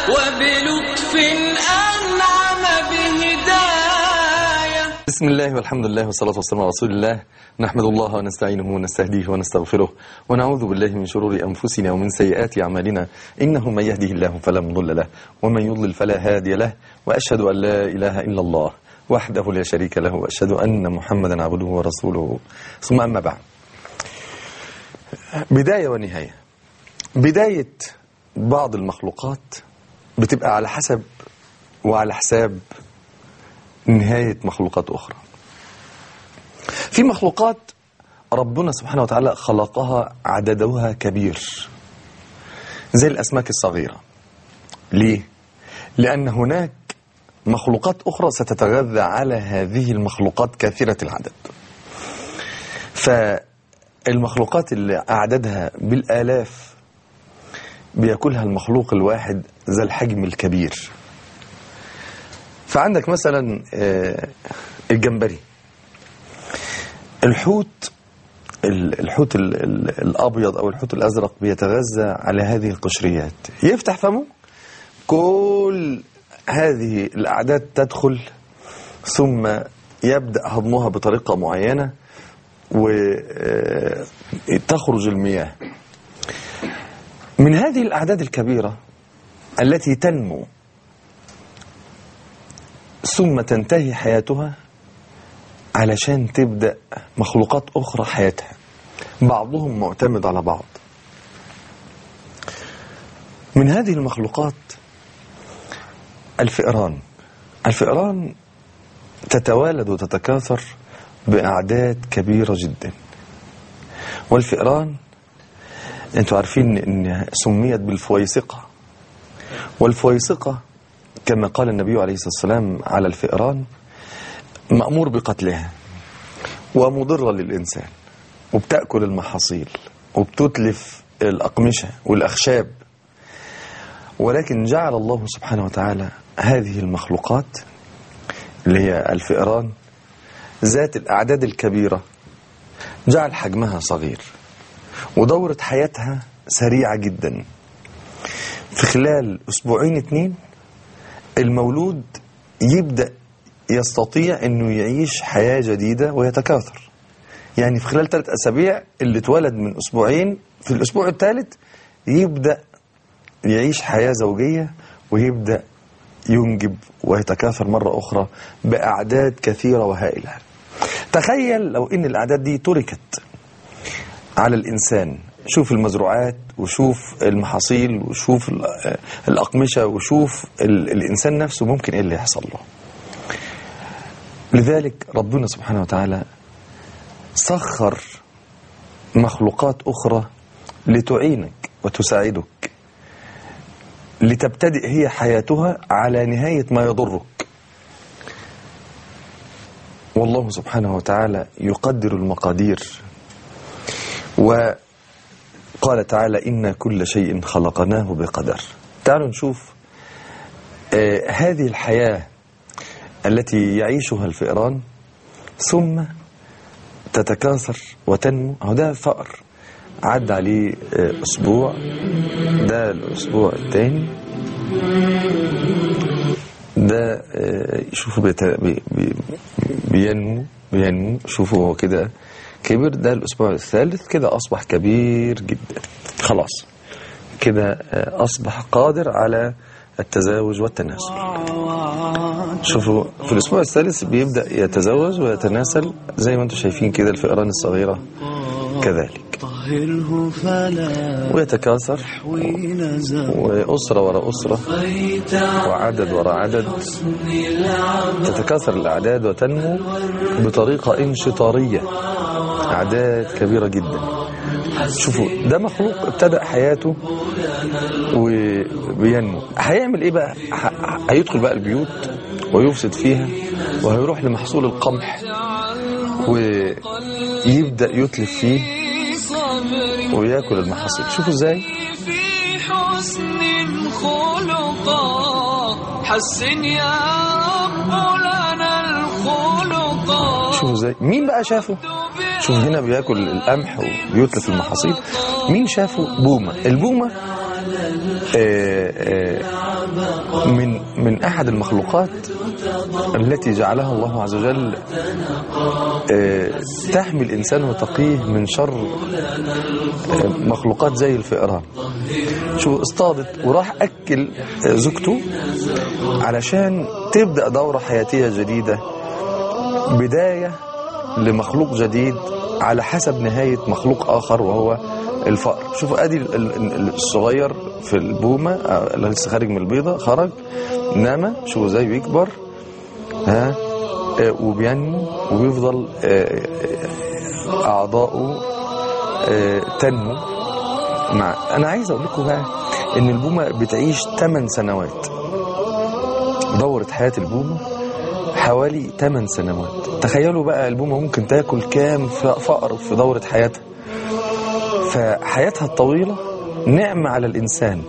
وبلطف أنعم بهداية بسم الله والحمد لله والصلاة والسلام على رسول الله نحمد الله ونستعينه ونستهديه ونستغفره ونعوذ بالله من شرور أنفسنا ومن سيئات أعمالنا إنه من يهده الله فلا مضل له ومن يضلل فلا هادي له وأشهد أن لا إله إلا الله وحده لا شريك له وأشهد أن محمدا عبده ورسوله ثم أما بعد بداية ونهاية بداية بعض المخلوقات بتبقى على حسب وعلى حساب نهاية مخلوقات أخرى في مخلوقات ربنا سبحانه وتعالى خلقها عددها كبير زي الأسماك الصغيرة ليه؟ لأن هناك مخلوقات أخرى ستتغذى على هذه المخلوقات كثيرة العدد فالمخلوقات اللي أعدادها بالآلاف بياكلها المخلوق الواحد ذا الحجم الكبير فعندك مثلا آه، الجمبري الحوت ال- الحوت ال- ال- الابيض او الحوت الازرق بيتغذى على هذه القشريات يفتح فمه كل هذه الاعداد تدخل ثم يبدا هضمها بطريقه معينه وتخرج المياه من هذه الاعداد الكبيره التي تنمو ثم تنتهي حياتها علشان تبدأ مخلوقات أخرى حياتها بعضهم معتمد على بعض من هذه المخلوقات الفئران الفئران تتوالد وتتكاثر بأعداد كبيرة جدا والفئران انتوا عارفين ان سميت بالفويسقة والفويسقة كما قال النبي عليه الصلاة والسلام على الفئران مأمور بقتلها ومضرة للإنسان وبتأكل المحاصيل وبتتلف الأقمشة والأخشاب ولكن جعل الله سبحانه وتعالى هذه المخلوقات اللي هي الفئران ذات الأعداد الكبيرة جعل حجمها صغير ودورة حياتها سريعة جدا في خلال أسبوعين اتنين المولود يبدأ يستطيع انه يعيش حياة جديدة ويتكاثر يعني في خلال ثلاث اسابيع اللي اتولد من اسبوعين في الاسبوع الثالث يبدأ يعيش حياة زوجية ويبدأ ينجب ويتكاثر مرة أخرى بأعداد كثيرة وهائلة تخيل لو إن الأعداد دي تركت على الإنسان شوف المزروعات وشوف المحاصيل وشوف ال- الأقمشة وشوف ال- الإنسان نفسه ممكن إيه اللي يحصل له لذلك ربنا سبحانه وتعالى سخر مخلوقات أخرى لتعينك وتساعدك لتبتدئ هي حياتها على نهاية ما يضرك والله سبحانه وتعالى يقدر المقادير وقال تعالى إن كل شيء خلقناه بقدر تعالوا نشوف آه هذه الحياة التي يعيشها الفئران ثم تتكاثر وتنمو أهو ده فأر عدى عليه آه، أسبوع ده الأسبوع الثاني ده آه، شوفوا بيت- بي- بي- بينمو بينمو شوفوا هو كده كبر ده الأسبوع الثالث كده أصبح كبير جدا خلاص كده آه، أصبح قادر على التزاوج والتناسل شوفوا في الأسبوع الثالث بيبدأ يتزوج ويتناسل زي ما انتم شايفين كده الفئران الصغيرة كذلك طهره فلا ويتكاثر حين زاد وأسرة وراء أسرة بيت وعدد وراء عدد حسن العمل تتكاثر الأعداد وتنمو بطريقة انشطارية أعداد كبيرة جدا شوفوا ده مخلوق ابتدأ حياته وبينمو هيعمل ايه بقى ه- هيدخل بقى البيوت ويفسد فيها وهيروح لمحصول القمح ويبدأ يتلف فيه صبر وياكل المحاصيل شوفوا ازاي في حسن خلقا حسن يا رب لنا الخلقا شوفوا ازاي مين بقى شافه شوف هنا بياكل القمح وبيتلف المحاصيل مين شافه بومة البومة آه، آه، من من أحد المخلوقات التي جعلها الله عز وجل آه، تحمي الإنسان وتقيه من شر آه، مخلوقات زي الفئران شو اصطادت وراح أكل آه، زوجته علشان تبدأ دورة حياتية جديدة بداية لمخلوق جديد على حسب نهاية مخلوق آخر وهو الفأر شوفوا ادي ال- ال- الصغير في البومة آه، اللي لسه خارج من البيضة خرج نام شوفوا ازاي بيكبر ها آه، وبينمو وبيفضل آه، آه، أعضاؤه آه، تنمو مع أنا عايز أقول لكم بقى إن البومة بتعيش 8 سنوات دورة حياة البومة حوالي 8 سنوات تخيلوا بقى البومة ممكن تاكل كام ف- فأر في دورة حياتها فحياتها الطويلة نعمة على الإنسان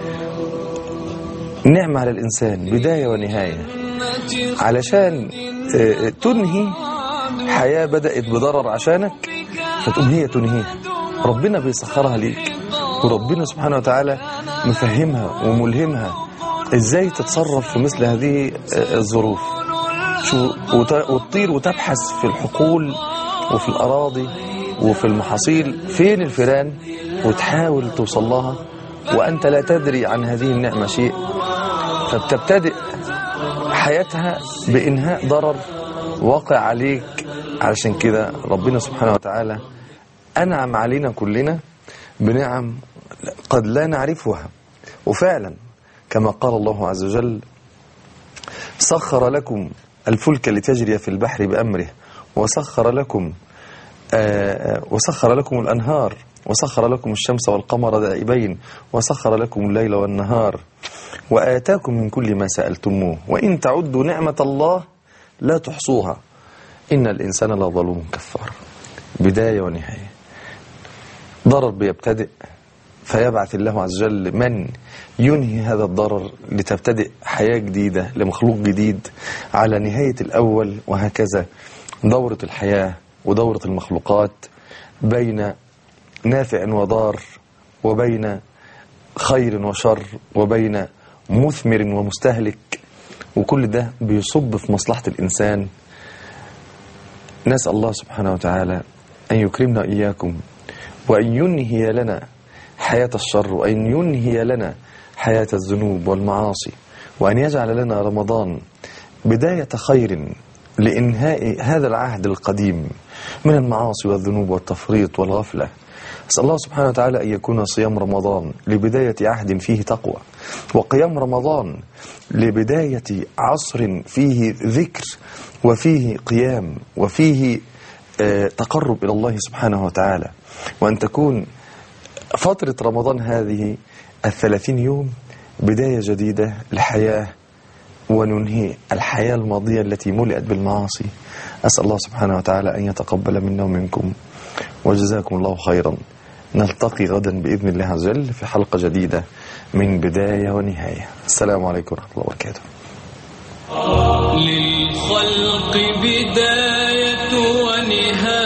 نعمة على الإنسان بداية ونهاية علشان آه، تنهي حياة بدأت بضرر عشانك فتقوم هي تنهيها ربنا بيسخرها ليك وربنا سبحانه وتعالى مفهمها وملهمها ازاي تتصرف في مثل هذه آه، الظروف شو وت- وتطير وتبحث في الحقول وفي الأراضي وفي المحاصيل فين الفيران وتحاول توصل لها وأنت لا تدري عن هذه النعمة شيء فبتبتدئ حياتها بإنهاء ضرر واقع عليك علشان كده ربنا سبحانه وتعالى أنعم علينا كلنا بنعم قد لا نعرفها وفعلا كما قال الله عز وجل سخر لكم الفلك لتجري في البحر بأمره وسخر لكم آه، آه، وسخر لكم الأنهار وسخر لكم الشمس والقمر دائبين وسخر لكم الليل والنهار وآتاكم من كل ما سألتموه وإن تعدوا نعمة الله لا تحصوها إن الإنسان لظلوم كفار بداية ونهاية ضرر بيبتدئ فيبعث الله عز وجل من ينهي هذا الضرر لتبتدئ حياة جديدة لمخلوق جديد على نهاية الأول وهكذا دورة الحياة ودورة المخلوقات بين نافع وضار وبين خير وشر وبين مثمر ومستهلك وكل ده بيصب في مصلحة الإنسان نسأل الله سبحانه وتعالى أن يكرمنا إياكم وأن ينهي لنا حياة الشر وأن ينهي لنا حياة الذنوب والمعاصي وأن يجعل لنا رمضان بداية خير لإنهاء هذا العهد القديم من المعاصي والذنوب والتفريط والغفلة أسأل الله سبحانه وتعالى أن يكون صيام رمضان لبداية عهد فيه تقوى وقيام رمضان لبداية عصر فيه ذكر وفيه قيام وفيه آه، تقرب إلى الله سبحانه وتعالى وأن تكون فترة رمضان هذه الثلاثين يوم بداية جديدة لحياة وننهي الحياة الماضية التي ملئت بالمعاصي أسأل الله سبحانه وتعالى أن يتقبل منا ومنكم وجزاكم الله خيرا نلتقي غدا بإذن الله عز وجل في حلقة جديدة من بداية ونهاية السلام عليكم ورحمة الله وبركاته للخلق بداية ونهاية